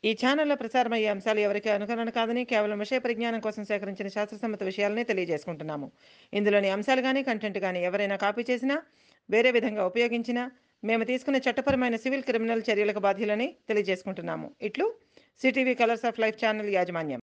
ఈ ఛానల్లో ప్రసారమయ్యే అంశాలు ఎవరికి అనుకరణ కాదని కేవలం విషయ పరిజ్ఞానం కోసం సేకరించిన శాస్త్రసమ్మత విషయాలనే తెలియజేసుకుంటున్నాము ఇందులోని అంశాలు కానీ కంటెంట్ కానీ ఎవరైనా కాపీ చేసినా వేరే విధంగా ఉపయోగించినా మేము తీసుకునే చట్టపరమైన సివిల్ క్రిమినల్ చర్యలకు బాధ్యులని తెలియజేసుకుంటున్నాము ఇట్లు CTV colours of life channel యాజమాన్యం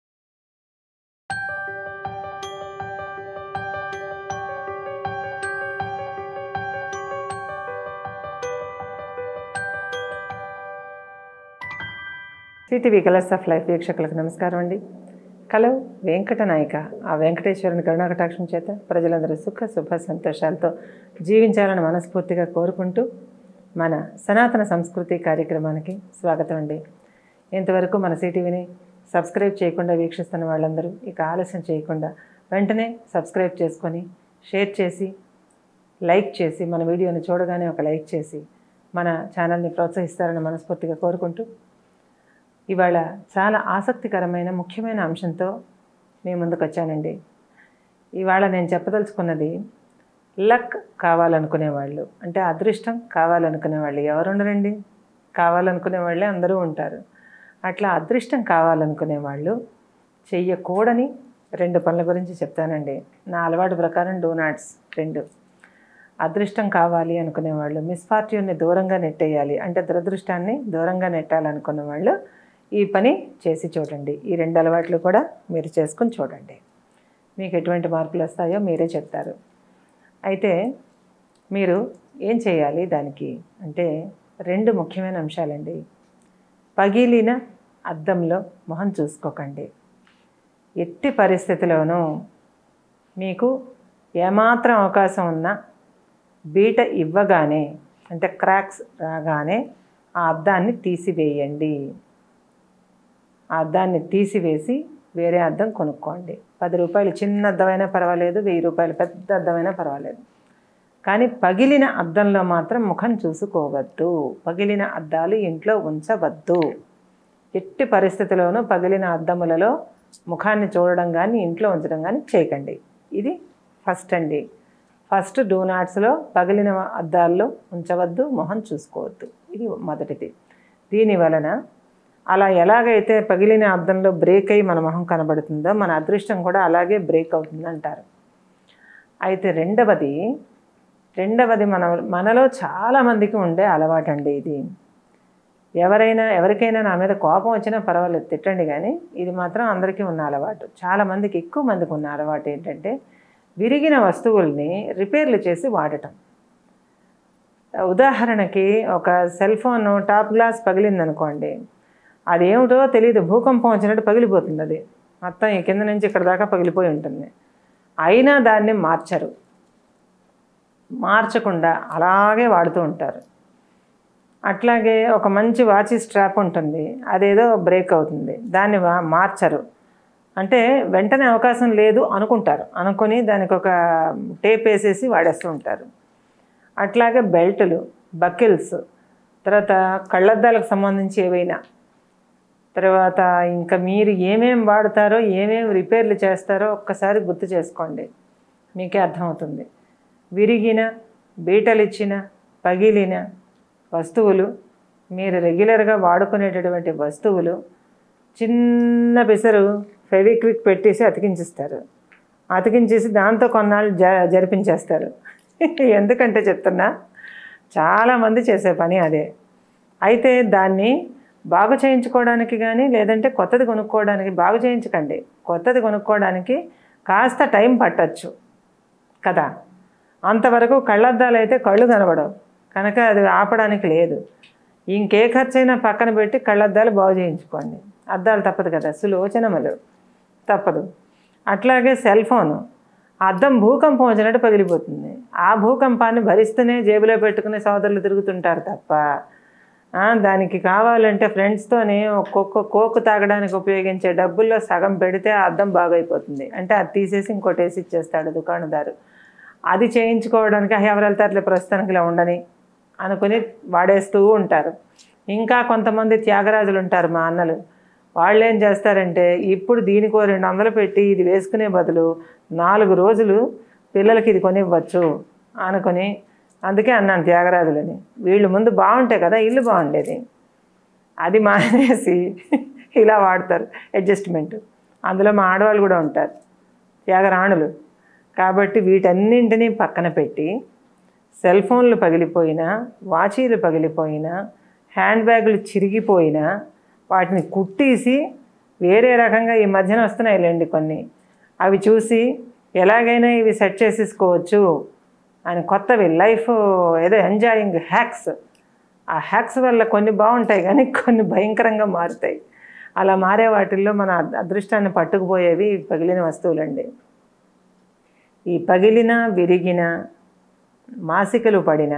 సిటీవీ కలర్స్ ఆఫ్ లైఫ్ వీక్షకులకు నమస్కారం అండి కలవు వెంకట నాయక ఆ వెంకటేశ్వరుని కరుణాకటాక్షం చేత ప్రజలందరూ సుఖ శుభ సంతోషాలతో జీవించాలని మనస్ఫూర్తిగా కోరుకుంటూ మన సనాతన సంస్కృతి కార్యక్రమానికి స్వాగతం అండి ఇంతవరకు మన సిటీవీని సబ్స్క్రైబ్ చేయకుండా వీక్షిస్తున్న వాళ్ళందరూ ఇక ఆలస్యం చేయకుండా వెంటనే సబ్స్క్రైబ్ చేసుకొని షేర్ చేసి లైక్ చేసి మన వీడియోని చూడగానే ఒక లైక్ చేసి మన ఛానల్ని ప్రోత్సహిస్తారని మనస్ఫూర్తిగా కోరుకుంటూ ఇవాళ చాలా ఆసక్తికరమైన ముఖ్యమైన అంశంతో మీ ముందుకు వచ్చానండి ఇవాళ నేను చెప్పదలుచుకున్నది లక్ కావాలనుకునే వాళ్ళు అంటే అదృష్టం కావాలనుకునే వాళ్ళు ఎవరుండరండి కావాలనుకునే వాళ్ళే అందరూ ఉంటారు అట్లా అదృష్టం కావాలనుకునే వాళ్ళు చెయ్యకూడని రెండు పనుల గురించి చెప్తానండి నా అలవాటు ప్రకారం డూ నాట్స్ రెండు అదృష్టం కావాలి అనుకునే వాళ్ళు మిస్ఫార్ట్యూన్ని దూరంగా నెట్టేయాలి అంటే దురదృష్టాన్ని దూరంగా నెట్టాలనుకున్న వాళ్ళు ఈ పని చేసి చూడండి ఈ రెండు అలవాట్లు కూడా మీరు చేసుకుని చూడండి మీకు ఎటువంటి మార్పులు వస్తాయో మీరే చెప్తారు అయితే మీరు ఏం చేయాలి దానికి అంటే రెండు ముఖ్యమైన అంశాలండి పగిలిన అద్దంలో మొహం చూసుకోకండి ఎట్టి పరిస్థితిలోనూ మీకు ఏమాత్రం అవకాశం ఉన్నా బీట ఇవ్వగానే అంటే క్రాక్స్ రాగానే ఆ అద్దాన్ని తీసివేయండి ఆ అద్దాన్ని తీసివేసి వేరే అద్దం కొనుక్కోండి పది రూపాయలు చిన్న అద్దమైనా పర్వాలేదు వెయ్యి రూపాయలు పెద్ద అద్దమైనా పర్వాలేదు కానీ పగిలిన అద్దంలో మాత్రం ముఖం చూసుకోవద్దు పగిలిన అద్దాలు ఇంట్లో ఉంచవద్దు ఎట్టి పరిస్థితిలోనూ పగిలిన అద్దములలో ముఖాన్ని చూడడం కానీ ఇంట్లో ఉంచడం కానీ చేయకండి ఇది ఫస్ట్ అండి ఫస్ట్ డూ నాట్స్లో పగిలిన అద్దాల్లో ఉంచవద్దు మొహం చూసుకోవద్దు ఇది మొదటిది దీని వలన అలా ఎలాగైతే పగిలిన అద్దంలో బ్రేక్ అయ్యి మన మొహం కనబడుతుందో మన అదృష్టం కూడా అలాగే బ్రేక్ అవుతుంది అంటారు అయితే రెండవది రెండవది మన మనలో చాలామందికి ఉండే అలవాటు అండి ఇది ఎవరైనా ఎవరికైనా నా మీద కోపం వచ్చినా పర్వాలేదు తిట్టండి కానీ ఇది మాత్రం అందరికీ ఉన్న అలవాటు చాలామందికి ఎక్కువ మందికి ఉన్న అలవాటు ఏంటంటే విరిగిన వస్తువుల్ని రిపేర్లు చేసి వాడటం ఉదాహరణకి ఒక సెల్ ఫోన్ టాప్ గ్లాస్ పగిలిందనుకోండి అదేమిటో తెలియదు భూకంపం వచ్చినట్టు పగిలిపోతుంది అది మొత్తం ఈ కింద నుంచి ఇక్కడ దాకా పగిలిపోయి ఉంటుంది అయినా దాన్ని మార్చరు మార్చకుండా అలాగే వాడుతూ ఉంటారు అట్లాగే ఒక మంచి వాచి స్ట్రాప్ ఉంటుంది అదేదో బ్రేక్ అవుతుంది దాన్ని వా- మార్చరు అంటే వెంటనే అవకాశం లేదు అనుకుంటారు అనుకొని దానికి ఒక టేప్ వేసేసి వాడేస్తూ ఉంటారు అట్లాగే బెల్టులు బకిల్స్ తర్వాత కళ్ళద్దాలకు సంబంధించి ఏవైనా తర్వాత ఇంకా మీరు ఏమేం వాడతారో ఏమేం రిపేర్లు చేస్తారో ఒక్కసారి గుర్తు చేసుకోండి మీకే అర్థమవుతుంది విరిగిన బీటలిచ్చిన పగిలిన వస్తువులు మీరు రెగ్యులర్గా వాడుకునేటటువంటి వస్తువులు చిన్న పిసరు ఫెవిక్విక్ పెట్టేసి అతికించిస్తారు అతికించేసి దాంతో కొన్నాళ్ళు జ జరిపించేస్తారు ఎందుకంటే చెప్తున్నా చాలామంది చేసే పని అదే అయితే దాన్ని బాగు చేయించుకోవడానికి కానీ లేదంటే కొత్తది కొనుక్కోవడానికి బాగు చేయించకండి కొత్తది కొనుక్కోవడానికి కాస్త టైం పట్టచ్చు కదా అంతవరకు కళ్ళద్దాలు అయితే కళ్ళు కనబడవు కనుక అది ఆపడానికి లేదు ఇంకే ఖర్చైనా పక్కన పెట్టి కళ్ళద్దాలు బాగు చేయించుకోండి అద్దాలు తప్పదు కదా సులోచనములు తప్పదు అట్లాగే సెల్ ఫోను అద్దం భూకంపం వచ్చినట్టు పగిలిపోతుంది ఆ భూకంపాన్ని భరిస్తూనే జేబులో పెట్టుకునే సోదరులు తిరుగుతుంటారు తప్ప ఆ, దానికి కావాలంటే ఫ్రెండ్స్తోని ఒక్కొక్క కోకు తాగడానికి ఉపయోగించే డబ్బుల్లో సగం పెడితే ఆ అద్దం బాగైపోతుంది అంటే అది తీసేసి ఇంకోటి వేసి ఇచ్చేస్తాడు దుకాణదారు అది చేయించుకోవడానికి "ఆ, ఎవరు వెళ్తారులే ప్రస్తుతానికి ఇలా ఉండని అనుకుని వాడేస్తూ ఉంటారు ఇంకా కొంతమంది త్యాగరాజులు ఉంటారు మా అన్నలు వాళ్ళు ఏం చేస్తారంటే ఇప్పుడు దీనికో రెండు వందలు పెట్టి ఇది వేసుకునే బదులు నాలుగు రోజులు పిల్లలకి ఇది కొనివ్వచ్చు అనుకొని అందుకే అన్నాను త్యాగరాజులని వీళ్ళు ముందు బాగుంటాయి కదా ఇల్లు బాగుండేది అది మానేసి ఇలా వాడతారు అడ్జస్ట్మెంట్ అందులో మా ఆడవాళ్ళు కూడా ఉంటారు త్యాగరాణులు కాబట్టి వీటన్నింటినీ పక్కన పెట్టి సెల్ ఫోన్లు పగిలిపోయినా వాచీలు పగిలిపోయినా హ్యాండ్ బ్యాగులు చిరిగిపోయినా వాటిని కుట్టేసి వేరే రకంగా ఈ మధ్యన వస్తున్నాయిలేండి కొన్ని అవి చూసి ఎలాగైనా ఇవి సెట్ చేసేసుకోవచ్చు అని కొత్తవి లైఫ్ ఏదో ఎంజాయింగ్ హ్యాక్స్ ఆ హ్యాక్స్ వల్ల కొన్ని బాగుంటాయి కానీ కొన్ని భయంకరంగా మారుతాయి అలా మారే వాటిల్లో మన అద్- అదృష్టాన్ని పట్టుకుపోయేవి పగిలిన వస్తువులండి ఈ పగిలిన విరిగిన మాసికలు పడిన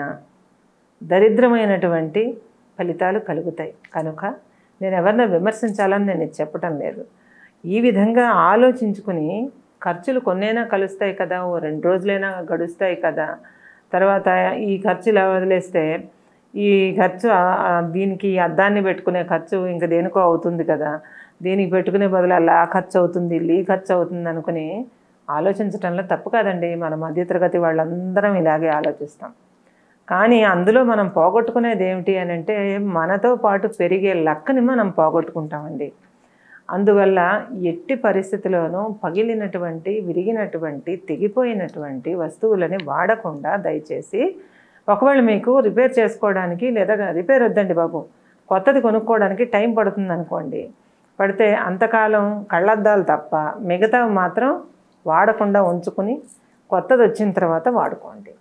దరిద్రమైనటువంటి ఫలితాలు కలుగుతాయి కనుక నేను ఎవరిని విమర్శించాలని నేను ఇది చెప్పటం లేదు ఈ విధంగా ఆలోచించుకుని ఖర్చులు కొన్నైనా కలుస్తాయి కదా ఓ రెండు రోజులైనా గడుస్తాయి కదా తర్వాత ఈ ఖర్చు ఇలా వదిలేస్తే ఈ ఖర్చు ఆ- ఆ దీనికి ఈ అద్దాన్ని పెట్టుకునే ఖర్చు ఇంకా దేనికో అవుతుంది కదా దీనికి పెట్టుకునే బదులు అలా ఆ ఖర్చు అవుతుంది ఇల్లు ఈ ఖర్చు అవుతుంది అనుకుని ఆలోచించటంలో తప్పు కాదండి మన మధ్యతరగతి వాళ్ళందరం ఇలాగే ఆలోచిస్తాం కానీ అందులో మనం పోగొట్టుకునేది ఏమిటి అని అంటే మనతో పాటు పెరిగే లక్కని మనం పోగొట్టుకుంటామండి అందువల్ల ఎట్టి పరిస్థితిలోనూ పగిలినటువంటి విరిగినటువంటి తెగిపోయినటువంటి వస్తువులని వాడకుండా దయచేసి ఒకవేళ మీకు రిపేర్ చేసుకోవడానికి లేదా రిపేర్ వద్దండి బాబు కొత్తది కొనుక్కోవడానికి టైం పడుతుంది అనుకోండి పడితే అంతకాలం కళ్ళద్దాలు తప్ప మిగతావి మాత్రం వాడకుండా ఉంచుకుని కొత్తది వచ్చిన తర్వాత వాడుకోండి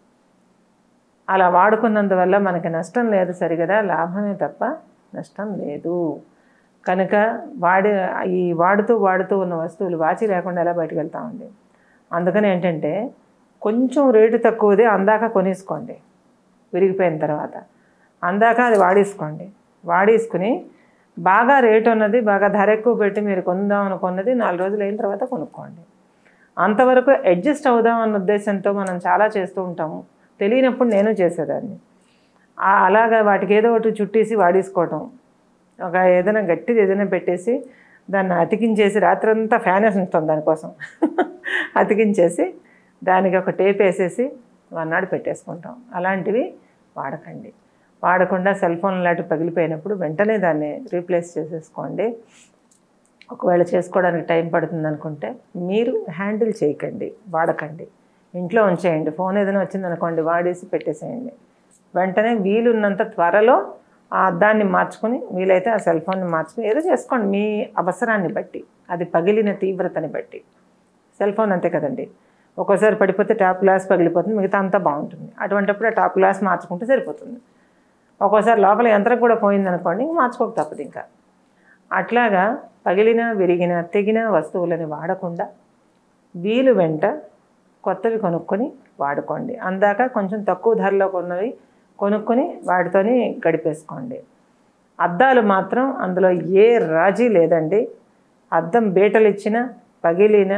అలా వాడుకున్నందువల్ల మనకి నష్టం లేదు సరిగదా లాభమే తప్ప నష్టం లేదు కనుక వాడి ఈ వాడుతూ వాడుతూ ఉన్న వస్తువులు వాచి లేకుండా ఎలా బయటకు వెళ్తామండి అందుకని ఏంటంటే కొంచెం రేటు తక్కువదే అందాక కొనేసుకోండి విరిగిపోయిన తర్వాత అందాక అది వాడేసుకోండి వాడేసుకుని బాగా రేటు ఉన్నది బాగా ధర ఎక్కువ పెట్టి మీరు కొందాం అనుకున్నది నాలుగు రోజులు అయిన తర్వాత కొనుక్కోండి అంతవరకు అడ్జస్ట్ అవుదాం అన్న ఉద్దేశంతో మనం చాలా చేస్తూ ఉంటాము తెలియనప్పుడు నేను చేసేదాన్ని ఆ అలాగా వాటికి ఏదో ఒకటి చుట్టేసి వాడేసుకోవటం ఒక ఏదైనా గట్టిది ఏదైనా పెట్టేసి దాన్ని అతికించేసి రాత్రంతా ఫ్యాన్ వేస్తుంటాం దానికోసం అతికించేసి దానికి ఒక టేప్ వేసేసి వన్నాడు పెట్టేసుకుంటాం అలాంటివి వాడకండి వాడకుండా సెల్ ఫోన్ లాంటివి పగిలిపోయినప్పుడు వెంటనే దాన్ని రీప్లేస్ చేసేసుకోండి ఒకవేళ చేసుకోవడానికి టైం పడుతుంది అనుకుంటే మీరు హ్యాండిల్ చేయకండి వాడకండి ఇంట్లో ఉంచేయండి ఫోన్ ఏదైనా వచ్చిందనుకోండి వాడేసి పెట్టేసేయండి వెంటనే వీలున్నంత త్వరలో ఆ అద్దాన్ని మార్చుకుని వీలైతే ఆ సెల్ ఫోన్ని మార్చుకుని ఏదో చేసుకోండి మీ అవసరాన్ని బట్టి అది పగిలిన తీవ్రతని బట్టి సెల్ ఫోన్ అంతే కదండి ఒక్కోసారి పడిపోతే టాప్ గ్లాస్ పగిలిపోతుంది మిగతా అంతా బాగుంటుంది అటువంటిప్పుడు ఆ టాప్ గ్లాస్ మార్చుకుంటే సరిపోతుంది ఒక్కోసారి లోపల యంత్రం కూడా పోయిందనుకోండి ఇంక మార్చుకోక తప్పదు ఇంకా అట్లాగా పగిలిన విరిగిన తెగిన వస్తువులని వాడకుండా వీలు వెంట కొత్తవి కొనుక్కొని వాడుకోండి అందాక కొంచెం తక్కువ ధరలో కొన్నవి కొనుక్కొని వాటితోని గడిపేసుకోండి అద్దాలు మాత్రం అందులో ఏ రాజీ లేదండి అద్దం బీటలు ఇచ్చిన పగిలిన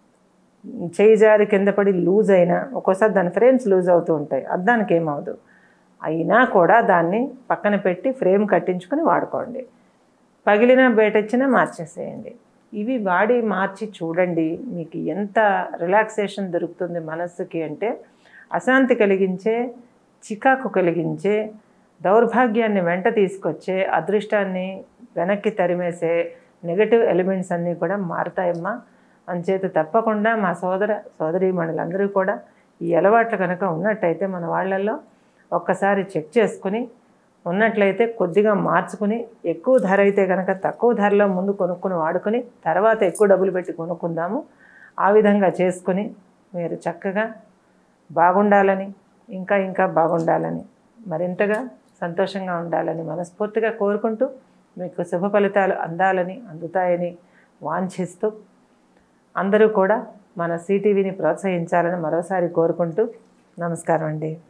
చేయి జారి కింద పడి లూజ్ అయినా ఒక్కోసారి దాని ఫ్రేమ్స్ లూజ్ అవుతూ ఉంటాయి అద్దానికి ఏమవదు అయినా కూడా దాన్ని పక్కన పెట్టి ఫ్రేమ్ కట్టించుకొని వాడుకోండి పగిలిన బయటొచ్చినా మార్చేసేయండి ఇవి వాడి మార్చి చూడండి మీకు ఎంత రిలాక్సేషన్ దొరుకుతుంది మనస్సుకి అంటే అశాంతి కలిగించే చికాకు కలిగించే దౌర్భాగ్యాన్ని వెంట తీసుకొచ్చే అదృష్టాన్ని వెనక్కి తరిమేసే నెగటివ్ ఎలిమెంట్స్ అన్నీ కూడా మారుతాయమ్మా అంచేత తప్పకుండా మా సోదర సోదరీమణులందరూ కూడా ఈ అలవాట్లు కనుక ఉన్నట్టయితే మన వాళ్ళల్లో ఒక్కసారి చెక్ చేసుకుని ఉన్నట్లయితే కొద్దిగా మార్చుకుని ఎక్కువ ధర అయితే కనుక తక్కువ ధరలో ముందు కొనుక్కొని వాడుకొని తర్వాత ఎక్కువ డబ్బులు పెట్టి కొనుక్కుందాము ఆ విధంగా చేసుకుని మీరు చక్కగా బాగుండాలని ఇంకా ఇంకా బాగుండాలని మరింతగా సంతోషంగా ఉండాలని మనస్ఫూర్తిగా కోరుకుంటూ మీకు శుభ ఫలితాలు అందాలని అందుతాయని వాంఛిస్తూ అందరూ కూడా మన సిటీవీని ప్రోత్సహించాలని మరోసారి కోరుకుంటూ నమస్కారం అండి